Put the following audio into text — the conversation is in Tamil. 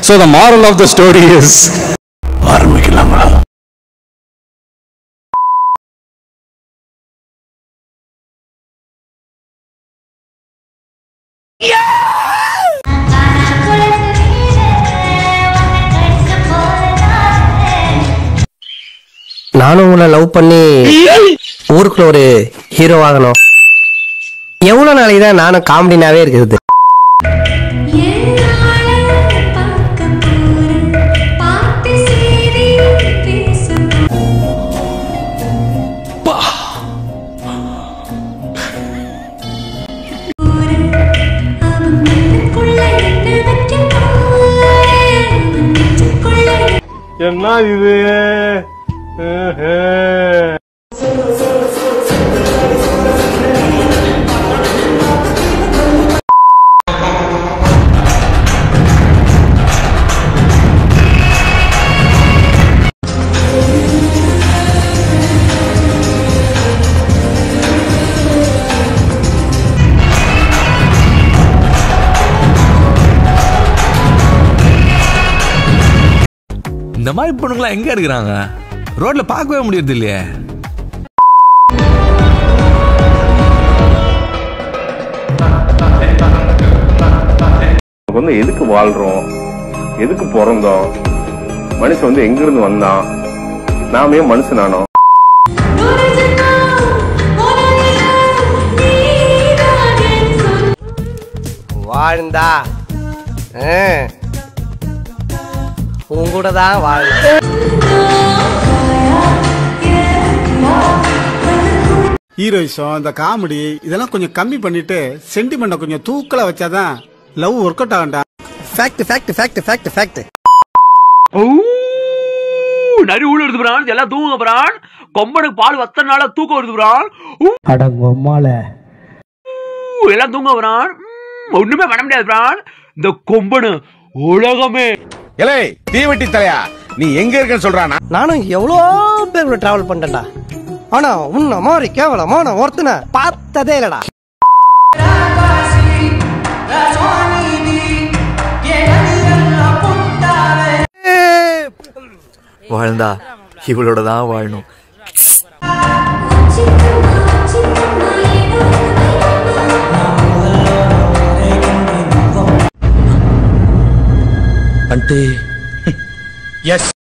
so the moral of the story is ஆரம்பிக்கலாங்களா நானும் உங்களை லவ் பண்ணி ஊருக்குள்ள ஒரு ஹீரோ ஆகணும் எவ்வளவு நாளைக்கு தான் நானும் காமெடினாவே இருக்குது என்ன இது இந்த மாதிரி பொண்ணுங்களாம் எங்க இருக்கிறாங்க ரோட்ல பார்க்கவே முடியறது இல்லையே நமக்கு வந்து எதுக்கு வாழ்றோம் எதுக்கு பிறந்தோம் மனுஷன் வந்து எங்க இருந்து வந்தான் நாம ஏன் மனுஷனானோ வாழ்ந்தா உன் கூட தான் வாழணும் ஹீரோயிசம் இந்த காமெடி இதெல்லாம் கொஞ்சம் கம்மி பண்ணிட்டு சென்டிமெண்ட்டை கொஞ்சம் தூக்கலா வச்சாதான் லவ் ஒர்க் அவுட் ஆகண்டா fact fact fact fact fact நரி ஊழ வருது பிரான் எல்லாம் தூங்க பிரான் கொம்பனுக்கு பால் வத்தன நாள தூக்கம் வருது பிரான் எல்லாம் தூங்க பிரான் ஒண்ணுமே பண்ண முடியாது பிரான் இந்த கொம்பனு உலகமே இலை தீவெட்டி தலையா நீ எங்க இருக்கன்னு சொல்றானா நானும் எவ்வளோ பேர் கூட டிராவல் பண்ணிட்டேன்டா ஆனா உன்ன மாதிரி கேவலமா நான் ஒருத்தனை பார்த்ததே இல்லடா வாழ்ந்தா இவளோட தான் வாழணும் అంటే எஸ்